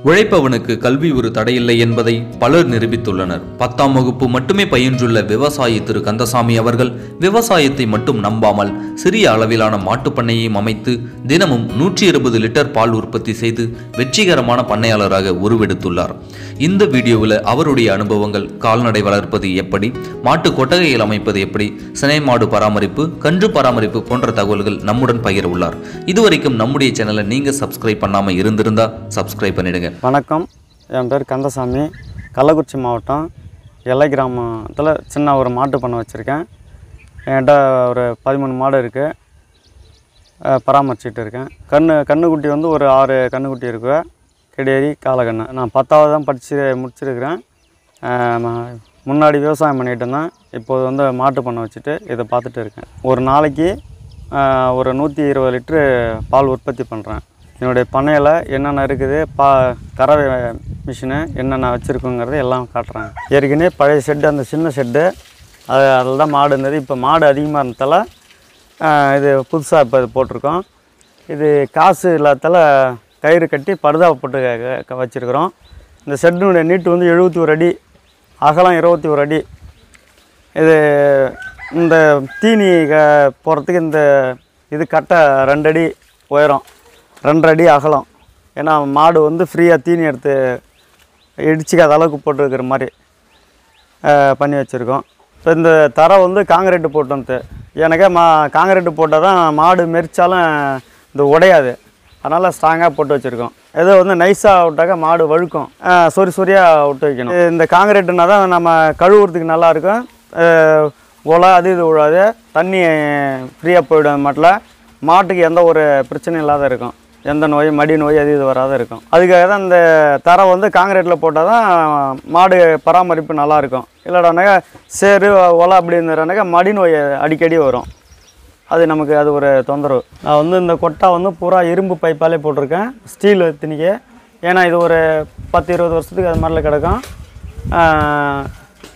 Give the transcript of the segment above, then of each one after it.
உழைப்பவனுக்கு கல்வி ஒரு தடையில்லை என்பதை பலர் நிரூபித்துள்ளனர் பத்தாம் வகுப்பு மட்டுமே பயின்றுள்ள விவசாயி திரு கந்தசாமி அவர்கள் விவசாயத்தை மட்டும் நம்பாமல் சிறிய அளவிலான மாட்டுப் பண்ணையையும் அமைத்து தினமும் நூற்றி இருபது லிட்டர் பால் உற்பத்தி செய்து வெற்றிகரமான பண்ணையாளராக உருவெடுத்துள்ளார் இந்த வீடியோவில் அவருடைய அனுபவங்கள் கால்நடை வளர்ப்பது எப்படி மாட்டு கொட்டகையில் அமைப்பது எப்படி சினை மாடு பராமரிப்பு கன்று பராமரிப்பு போன்ற தகவல்கள் நம்முடன் பகிர உள்ளார் இதுவரைக்கும் நம்முடைய சேனலை நீங்க சப்ஸ்கிரைப் பண்ணாம இருந்திருந்தா சப்ஸ்கிரைப் பண்ணிடுங்க வணக்கம் என் பேர் கந்தசாமி கள்ளக்குறிச்சி மாவட்டம் எல்லை கிராமத்தில் சின்ன ஒரு மாட்டு பண்ணை வச்சுருக்கேன் என்கிட்ட ஒரு பதிமூணு மாடு இருக்குது பராமரிச்சுட்டு இருக்கேன் கன்று கன்றுக்குட்டி வந்து ஒரு ஆறு கன்றுக்குட்டி இருக்கு கிடையேறி காலக்கண்ணு நான் பத்தாவது தான் படித்து முடிச்சிருக்கிறேன் அஹ் ம- முன்னாடி விவசாயம் பண்ணிகிட்டு இருந்தேன் இப்போது வந்து மாட்டு பண்ணை வச்சுட்டு இதை பார்த்துட்டு இருக்கேன் ஒரு நாளைக்கு அஹ், ஒரு நூற்றி இருபது லிட்ரு பால் உற்பத்தி பண்ணுறேன் என்னுடைய பண்ணையில் என்னென்ன இருக்குது பா கறவை மிஷினு என்னென்ன வச்சுருக்குங்கிறத எல்லாம் காட்டுறேன் ஏற்கனவே பழைய ஷெட்டு அந்த சின்ன ஷெட்டு அது அதில் தான் மாடு இருந்தது இப்போ மாடு அதிகமாக இருந்ததால் ஆஹ் இது புதுசாக இப்போ இது போட்டிருக்கோம் இது காசு இல்லாதால கயிறு கட்டி படுதாவை போட்டு க- க- வச்சிருக்கிறோம் இந்த ஷெட்டினுடைய நீட்டு வந்து எழுபத்தி ஒரு அடி அகலம் இருபத்தி ஒரு அடி இது இந்த தீனி க போகிறதுக்கு இந்த இது கட்டை ரெண்டு அடி உயரம் ரெண்டரை அடி அகலம் ஏன்னா மாடு வந்து ஃப்ரீயாக தீனி எடுத்து இடிச்சிக்காத அளவுக்கு போட்டுருக்கிற மாதிரி அஹ், பண்ணி வச்சுருக்கோம் இப்போ இந்த தரை வந்து காங்கிரீட்டு போட்டு வந்து எனக்கு மா காங்கிரீட்டு போட்டால் தான் மாடு மெரிச்சாலும் இந்த உடையாது அதனால் ஸ்ட்ராங்காக போட்டு வச்சுருக்கோம் ஏதோ வந்து நைஸாக விட்டாக்கா மாடு வழுக்கும் அஹ், சொறி சொரியாக விட்டு வைக்கணும் இந்த காங்கிரீட்டுனா தான் நம்ம கழுவுறதுக்கு நல்லாயிருக்கும் உலை அது இது விழாது தண்ணி ஃப்ரீயாக போயிடும் மாட்டில் மாட்டுக்கு எந்த ஒரு பிரச்சனையும் இல்லாத இருக்கும் எந்த நோய் மடி நோய் அது இது வராத இருக்கும் அதுக்காக தான் இந்த தரை வந்து காங்கிரீட்டில் போட்டால் தான் மாடு பராமரிப்பு நல்லா இருக்கும் இல்லைடானாக்கா சேறு ஒலை அப்படி இருந்துறானாக்கா மடி நோய் அடிக்கடி வரும் அது நமக்கு அது ஒரு தொந்தரவு நான் வந்து இந்த கொட்டா வந்து பூரா இரும்பு பைப்பாலே போட்டிருக்கேன் ஸ்டீல் திணிக்க ஏன்னா இது ஒரு பத்து இருபது வருஷத்துக்கு அது மாதிரில கிடக்கும் ஆஹ்,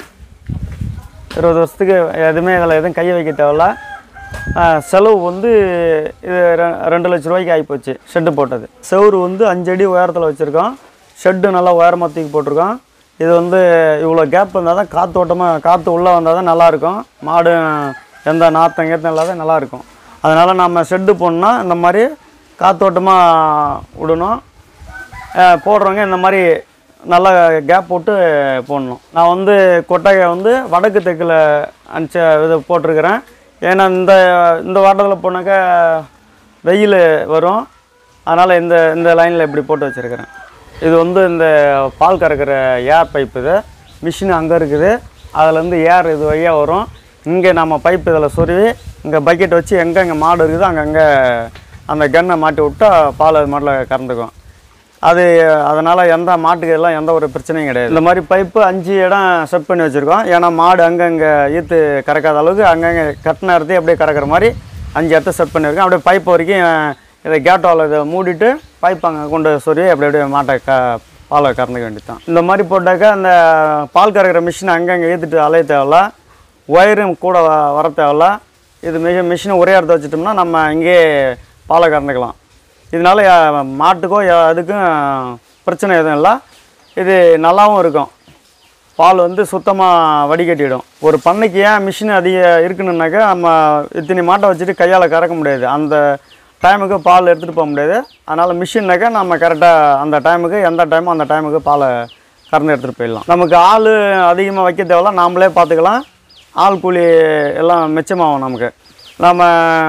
இருபது வருஷத்துக்கு எதுவுமே இதில் எதுவும் கையை வைக்க தேவையில்ல ஆஹ், செலவு வந்து இது ரெ- ரெண்டு லட்ச ரூபாய்க்கு ஆகிப்போச்சு ஷெட்டு போட்டது செவுரு வந்து அஞ்சு அடி உயரத்தில் வச்சுருக்கோம் ஷெட்டு நல்லா உயரமாக தூக்கி போட்டிருக்கோம் இது வந்து இவ்வளோ கேப் இருந்தால் தான் காற்றோட்டமாக காற்று உள்ளே வந்தால் தான் நல்லாயிருக்கும் மாடு எந்த நாத்தம் கீத்தம் இல்லாத நல்லாயிருக்கும் அதனால் நம்ம ஷெட்டு போடணும்னா இந்த மாதிரி காற்றோட்டமாக விடணும் அஹ் போடுறவங்க இந்த மாதிரி நல்லா கேப் போட்டு போடணும் நான் வந்து கொட்டகை வந்து வடக்கு தெற்கில் அனுப்பிச்ச இது போட்டிருக்கிறேன் ஏன்னா இந்த இந்த வாட்டத்தில் போனாக்கா வெயில் வரும் அதனால் இந்த இந்த லைனில் இப்படி போட்டு வச்சுருக்கிறேன் இது வந்து இந்த பால் கறக்கிற ஏர் பைப் இது மிஷின் அங்கே இருக்குது அதுலேருந்து ஏர் இது வழியாக வரும் இங்கே நம்ம பைப் இதில் சொருவி இங்கே பக்கெட் வச்சு எங்கே இங்கே மாடு இருக்குதோ அங்கங்கே அந்த கன்னை மாட்டி விட்டா பால் அது மாட்டில் கறந்துக்கும் அது அதனால் எந்த மாட்டுக்கு எல்லாம் எந்த ஒரு பிரச்சனையும் கிடையாது இந்த மாதிரி பைப்பு அஞ்சு இடம் செட் பண்ணி வச்சுருக்கோம் ஏன்னா மாடு அங்கங்கே ஈத்து கறக்காத அளவுக்கு அங்கங்கே கட்டின இடத்தையும் அப்படியே கறக்கிற மாதிரி அஞ்சு இடத்த செட் பண்ணியிருக்கோம் அப்படியே பைப் வரைக்கும் இதை கேட்டோவில் இதை மூடிட்டு பைப் அங்கே கொண்டு சொருவி அப்படி அப்படியே மாட்டை க பாலை கறந்துக்க வேண்டியதுதான் இந்த மாதிரி போட்டாக்கா அந்த பால் கறக்கிற மிஷினை அங்கங்கே ஈத்துட்டு அலைய தேவையில்ல ஒயரும் கூட வ- வர தேவையில்ல இது மிக மிஷினை ஒரே இடத்த வச்சுட்டோம்னா நம்ம இங்கேயே பாலை கறந்துக்கலாம் இதனால யா- மாட்டுக்கோ யா- அதுக்கும் பிரச்சனை எதுவும் இல்லை இது நல்லாவும் இருக்கும் பால் வந்து சுத்தமாக வடிகட்டிடும் ஒரு பண்ணைக்கு ஏன் மிஷின் அதிக இருக்கணுன்னாக்கா நம்ம இத்தனை மாட்டை வச்சுட்டு கையால் கறக்க முடியாது அந்த டைமுக்கு பால் எடுத்துகிட்டு போக முடியாது அதனால் மிஷின்னாக்கா நம்ம கரெக்டாக அந்த டைமுக்கு எந்த டைமோ அந்த டைமுக்கு பாலை கறந்து எடுத்துகிட்டு போயிடலாம் நமக்கு ஆள் அதிகமாக வைக்க தேவையில்ல நாமளே பார்த்துக்கலாம் ஆள் கூலி எல்லாம் மிச்சமாகும் நமக்கு நம்ம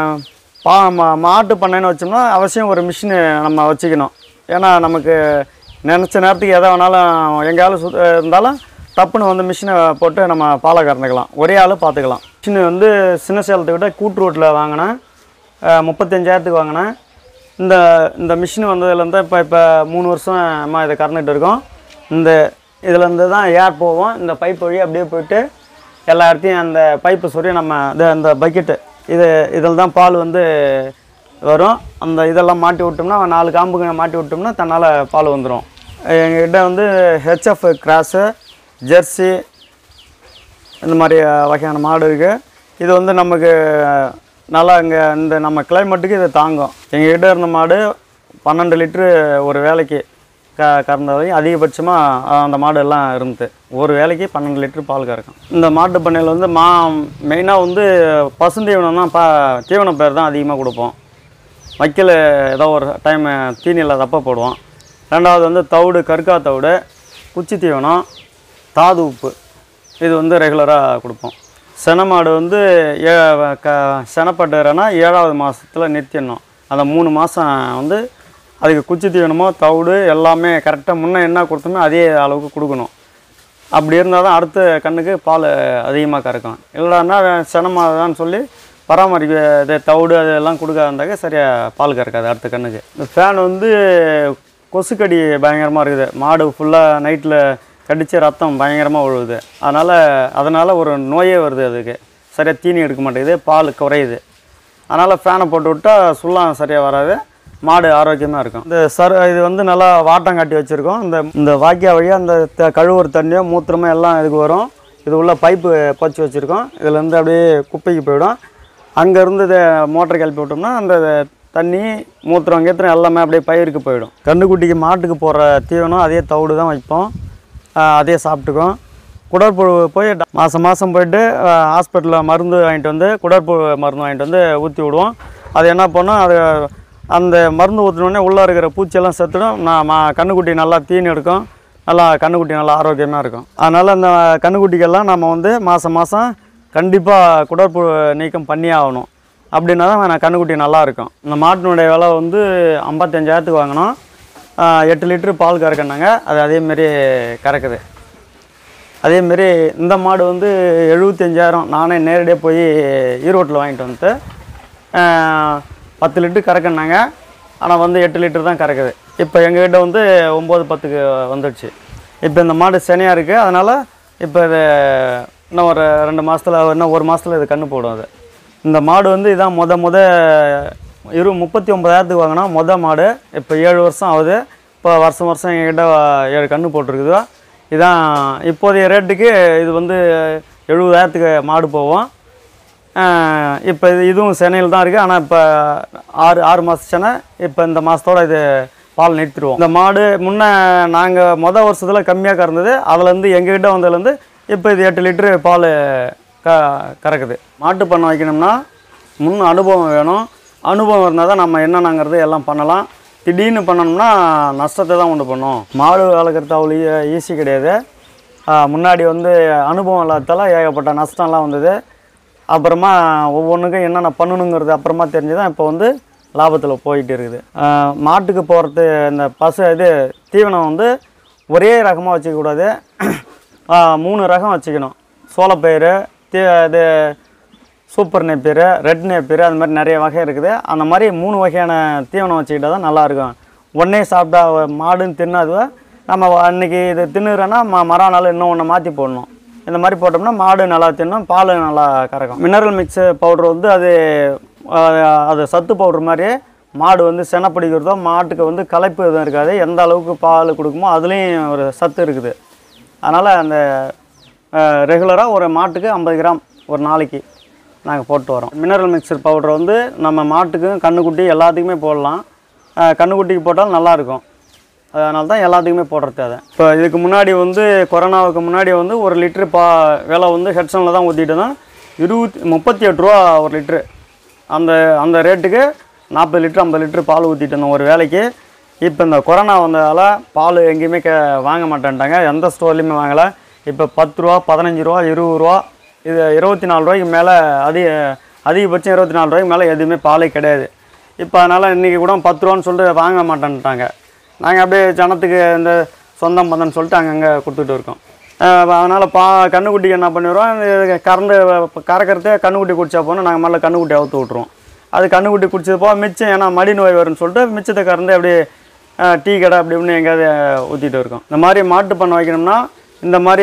பா மா மாட்டு பண்ணைன்னு வச்சோம்னா அவசியம் ஒரு மிஷினு நம்ம வச்சுக்கணும் ஏன்னா நமக்கு நினச்ச நேரத்துக்கு எதை வேணாலும் எங்கேயாலும் சுத்த இருந்தாலும் டப்புன்னு வந்து மிஷினை போட்டு நம்ம பாலை கறந்துக்கலாம் ஒரே ஆள் பார்த்துக்கலாம் மிஷினு வந்து சின்ன சேலத்தை விட கூட்டு ரோட்டில் வாங்கினேன் அஹ், முப்பத்தஞ்சாயிரத்துக்கு வாங்கினேன் இந்த இந்த மிஷின் வந்ததுலேருந்து இப்போ இப்போ மூணு வருஷமாக இதை கறந்துட்டு இருக்கோம் இந்த இதுலேருந்து தான் ஏர் போவோம் இந்த பைப் வழி அப்படியே போயிட்டு எல்லா இடத்தையும் அந்த பைப்பு சொல்லி நம்ம இந்த இந்த பக்கெட்டு இது இதில் தான் பால் வந்து வரும் அந்த இதெல்லாம் மாட்டி விட்டோம்னா நாலு காம்புங்க மாட்டி விட்டோம்னா தன்னால் பால் வந்துடும் எங்ககிட்ட வந்து ஹெச்எஃப் கிராஸு ஜெர்சி இந்த மாதிரி அஹ், வகையான மாடு இருக்குது இது வந்து நமக்கு அஹ், நல்லா இங்கே இந்த நம்ம கிளைமேட்டுக்கு இது தாங்கும் எங்ககிட்ட இருந்த மாடு பன்னெண்டு லிட்ரு ஒரு வேலைக்கு க கறந்த வரையும் அதிகபட்சமாக அந்த மாடு எல்லாம் இருந்தது ஒரு வேலைக்கு பன்னெண்டு லிட்டர் பால் கறக்கும் இந்த மாட்டு பண்ணையில் வந்து மா மெயினாக வந்து பசுந்தீவனம் தான் பா தீவன பேர் தான் அதிகமாக கொடுப்போம் வைக்கல் ஏதோ ஒரு டைம் தீனி இல்லாதப்ப போடுவோம் ரெண்டாவது வந்து தவிடு கருக்கா தவிடு குச்சி தீவனம் தாது உப்பு இது வந்து ரெகுலராக கொடுப்போம் சென மாடு வந்து ஏ க செனப்பட்டுறேன்னா ஏழாவது மாதத்தில் நிறுத்திடணும் அந்த மூணு மாதம் வந்து அதுக்கு குச்சி தீவனமோ தவிடு எல்லாமே கரெக்டாக முன்னே என்ன கொடுத்தோமோ அதே அளவுக்கு கொடுக்கணும் அப்படி இருந்தால் தான் அடுத்த கண்ணுக்கு பால் அதிகமாக கறக்கும் இல்லைன்னா செனமாதான்னு சொல்லி பராமரிக்க இது தவிடு அதெல்லாம் கொடுக்காத இருந்தாக்க சரியாக பால் கறக்காது அடுத்த கண்ணுக்கு இந்த ஃபேன் வந்து கொசுக்கடி பயங்கரமாக இருக்குது மாடு ஃபுல்லாக நைட்டில் கடித்து ரத்தம் பயங்கரமாக விழுவுது அதனால் அதனால் ஒரு நோயே வருது அதுக்கு சரியாக தீனி எடுக்க மாட்டேங்குது பால் குறையுது அதனால் ஃபேனை போட்டு விட்டால் சுள்ளம் சரியாக வராது மாடு ஆரோக்கியமாக இருக்கும் இந்த சர் இது வந்து நல்லா வாட்டம் காட்டி வச்சுருக்கோம் இந்த இந்த வாக்கியா வழியாக அந்த த கழுவுற தண்ணியோ மூத்திரமோ எல்லாம் இதுக்கு வரும் இது உள்ள பைப்பு பச்சு வச்சுருக்கோம் இதுலேருந்து அப்படியே குப்பைக்கு போயிடும் அங்கேருந்து இதை மோட்டர் கிளப்பி விட்டோம்னா அந்த தண்ணி மூத்திரம் கீத்திரம் எல்லாமே அப்படியே பயிருக்கு போயிடும் கன்றுக்குட்டிக்கு மாட்டுக்கு போடுற தீவனம் அதே தவிடு தான் வைப்போம் ஆஹ் அதே சாப்பிட்டுக்கும் குடற்புழு போய் ட- மாதம் மாதம் போயிட்டு ஹாஸ்பிட்டலில் மருந்து வாங்கிட்டு வந்து குடற்புழு மருந்து வாங்கிட்டு வந்து ஊற்றி விடுவோம் அது என்ன பண்ணோம் அது அந்த மருந்து ஊற்றினோடனே உள்ளே இருக்கிற பூச்சியெல்லாம் செத்துடும் நான் மா கன்றுக்குட்டி நல்லா தீனி எடுக்கும் நல்லா கன்றுக்குட்டி நல்லா ஆரோக்கியமாக இருக்கும் அதனால் அந்த கன்றுக்குட்டிக்கெல்லாம் நம்ம வந்து மாதம் மாதம் கண்டிப்பாக குடற்புழு நீக்கம் பண்ணியே ஆகணும் அப்படின்னா தான் நான் கன்றுக்குட்டி நல்லா இருக்கும் இந்த மாட்டினுடைய விலை வந்து ஐம்பத்தஞ்சாயிரத்துக்கு வாங்கினோம் ஆஹ் எட்டு லிட்டரு பால் கறக்குனாங்க அது அதேமாரி கறக்குது அதேமாரி இந்த மாடு வந்து எழுபத்தஞ்சாயிரம் நானே நேரடியாக போய் ஈரோட்டில் வாங்கிட்டு வந்து ஆஹ் பத்து லிட்டரு கறக்குனாங்க ஆனால் வந்து எட்டு லிட்டர் தான் கறக்குது இப்போ எங்ககிட்ட வந்து ஒம்பது பத்துக்கு வந்துடுச்சு இப்போ இந்த மாடு சனியாக இருக்குது அதனால் இப்போ இது இன்னும் ஒரு ரெண்டு மாதத்தில் இன்னும் ஒரு மாதத்தில் இது கன்று போடும் அது இந்த மாடு வந்து இதான் முத முத இரு முப்பத்தி ஒம்பதாயிரத்துக்கு வாங்கினா முத மாடு இப்போ ஏழு வருஷம் ஆகுது இப்போ வருஷம் வருஷம் எங்ககிட்ட ஏழு கன்று போட்டிருக்குது இதான் இப்போதைய ரேட்டுக்கு இது வந்து எழுபதாயிரத்துக்கு மாடு போவோம் இப்போ இது இதுவும் சென்னையில் தான் இருக்குது ஆனால் இப்போ ஆறு ஆறு மாதம் சென்னை இப்போ இந்த மாதத்தோட இது பால் நிறுத்திடுவோம் இந்த மாடு முன்ன நாங்கள் மொதல் வருஷத்தில் கம்மியாக கறந்தது அதுலேருந்து எங்ககிட்ட வந்ததுலேருந்து இப்போ இது எட்டு லிட்டரு பால் க கறக்குது மாட்டு பண்ணை வைக்கணும்னா முன் அனுபவம் வேணும் அனுபவம் இருந்தால் தான் நம்ம என்னென்னங்கிறது எல்லாம் பண்ணலாம் திடீர்னு பண்ணணும்னா நஷ்டத்தை தான் உண்டு பண்ணும் மாடு வளர்க்குறது அவ்வளோ ஈஸி கிடையாது ஆ, முன்னாடி வந்து அனுபவம் இல்லாததால ஏகப்பட்ட நஷ்டம்லாம் வந்தது அப்புறமா ஒவ்வொன்றுக்கும் என்னென்ன பண்ணணுங்கிறது அப்புறமா தெரிஞ்சு தான் இப்போ வந்து லாபத்தில் போயிட்டு இருக்குது ஆ, மாட்டுக்கு போகிறது இந்த பசு இது தீவனம் வந்து ஒரே ரகமாக வச்சுக்கக்கூடாது ஆ, மூணு ரகம் வச்சுக்கணும் சோளப்பயிறு தீ இது சூப்பர் நெப்பீர் ரெட் நெப்பீர் அது மாதிரி நிறைய வகை இருக்குது அந்த மாதிரி மூணு வகையான தீவனம் வச்சுக்கிட்டா தான் நல்லாயிருக்கும் ஒன்றே சாப்பிட்டா மாடுன்னு தின்னாதுவ நம்ம அன்னைக்கு இது தின்னுறோன்னா ம மறாநாள் இன்னும் ஒன்று மாற்றி போடணும் இந்த மாதிரி போட்டோம்னா மாடு நல்லா தின்னும் பால் நல்லா கறக்கும் மினரல் மிக்ஸ் பவுடர் வந்து அது அஹ், அது சத்து பவுடர் மாதிரி மாடு வந்து செனை பிடிக்கிறதோ மாட்டுக்கு வந்து களைப்பு எதுவும் இருக்காது எந்த அளவுக்கு பால் கொடுக்குமோ அதுலேயும் ஒரு சத்து இருக்குது அதனால் அந்த ரெகுலராக ஒரு மாட்டுக்கு ஐம்பது கிராம் ஒரு நாளைக்கு நாங்கள் போட்டு வரோம் மினரல் மிக்சர் பவுடர் வந்து நம்ம மாட்டுக்கும் கண்ணுக்குட்டி எல்லாத்துக்குமே போடலாம் அஹ், கண்ணுக்குட்டிக்கு போட்டாலும் நல்லாயிருக்கும் அதனால தான் எல்லாத்துக்குமே போடுறது அதை இப்போ இதுக்கு முன்னாடி வந்து கொரோனாவுக்கு முன்னாடி வந்து ஒரு லிட்ரு பா விலை வந்து ஹெட்சனில் தான் ஊற்றிட்டு தான் இருபத்தி முப்பத்தி எட்டு ரூபா ஒரு லிட்ரு அந்த அந்த ரேட்டுக்கு நாற்பது லிட்ரு ஐம்பது லிட்ரு பால் ஊற்றிட்டு இருந்தோம் ஒரு வேலைக்கு இப்போ இந்த கொரோனா வந்ததால் பால் எங்கேயுமே க வாங்க மாட்டேன்ட்டாங்க எந்த ஸ்டோர்லேயுமே வாங்கலை இப்போ பத்து ரூபா பதினஞ்சு ரூபா இருபது ரூபா இது இருபத்தி நாலு ரூபாய்க்கு மேலே அதிக அதிகபட்சம் இருபத்தி நாலு ரூபாய்க்கு மேலே எதுவுமே பாலே கிடையாது இப்போ அதனால் இன்றைக்கி கூட பத்து ரூபான்னு சொல்லிட்டு வாங்க மாட்டேன்ட்டாங்க நாங்கள் அப்படியே ஜனத்துக்கு இந்த சொந்தம் பந்தம்னு சொல்லிட்டு அங்கங்கே கொடுத்துட்டு இருக்கோம் அதனால் பா கண்ணுக்குட்டிக்கு என்ன பண்ணிடுறோம் இது கறந்து இப்ப கறக்கறதே கண்ணுக்குட்டி குடிச்சா போனால் நாங்கள் மேலே கண்ணுக்குட்டி அவுத்து விட்ருவோம் அது கண்ணுக்குட்டி குடிச்சது போக மிச்சம் ஏன்னா மடி நோய் வரும்னு சொல்லிட்டு மிச்சத்தை கறந்து அப்படியே அஹ், டீ கடை அப்படி இப்படின்னு எங்கேயாவது ஊற்றிட்டு இருக்கோம் இந்த மாதிரி மாட்டு பண்ணை வைக்கணும்னா இந்த மாதிரி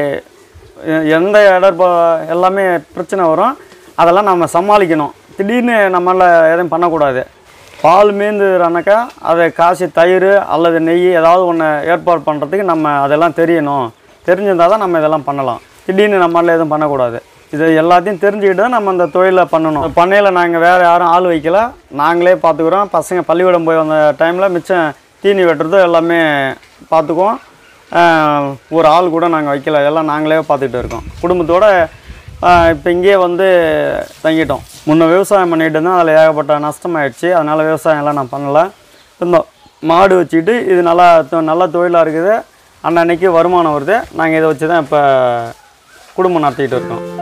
எ- எந்த இடம் இப்போ எல்லாமே பிரச்சனை வரும் அதெல்லாம் நம்ம சமாளிக்கணும் திடீர்னு நம்மளால் எதுவும் பண்ணக்கூடாது பால் மீந்துறானாக்கா அதை காசி தயிர் அல்லது நெய் ஏதாவது ஒன்று ஏற்பாடு பண்ணுறதுக்கு நம்ம அதெல்லாம் தெரியணும் தெரிஞ்சிருந்தால் தான் நம்ம இதெல்லாம் பண்ணலாம் திடீர்னு நம்மளால் எதுவும் பண்ணக்கூடாது இது எல்லாத்தையும் தெரிஞ்சுக்கிட்டு தான் நம்ம அந்த தொழிலை பண்ணணும் பண்ணையில் நாங்கள் வேறு யாரும் ஆள் வைக்கல நாங்களே பார்த்துக்குறோம் பசங்க பள்ளிக்கூடம் போய் வந்த டைமில் மிச்சம் தீனி வெட்டுறது எல்லாமே பார்த்துக்குவோம் ஆஹ் ஒரு ஆள் கூட நாங்கள் வைக்கல எல்லாம் நாங்களே பார்த்துக்கிட்டு இருக்கோம் குடும்பத்தோட இப்போ இங்கேயே வந்து தங்கிட்டோம் முன்ன விவசாயம் பண்ணிட்டு இருந்தோம் அதில் ஏகப்பட்ட நஷ்டமாயிடுச்சு அதனால் விவசாயம் எல்லாம் நான் பண்ணலை இருந்தோம் மாடு வச்சுக்கிட்டு இது நல்லா தொ- நல்ல தொழிலாக இருக்குது அன்னன்னைக்கு வருமானம் வருது நாங்கள் இதை வச்சு தான் இப்போ குடும்பம் நடத்திக்கிட்டு இருக்கோம்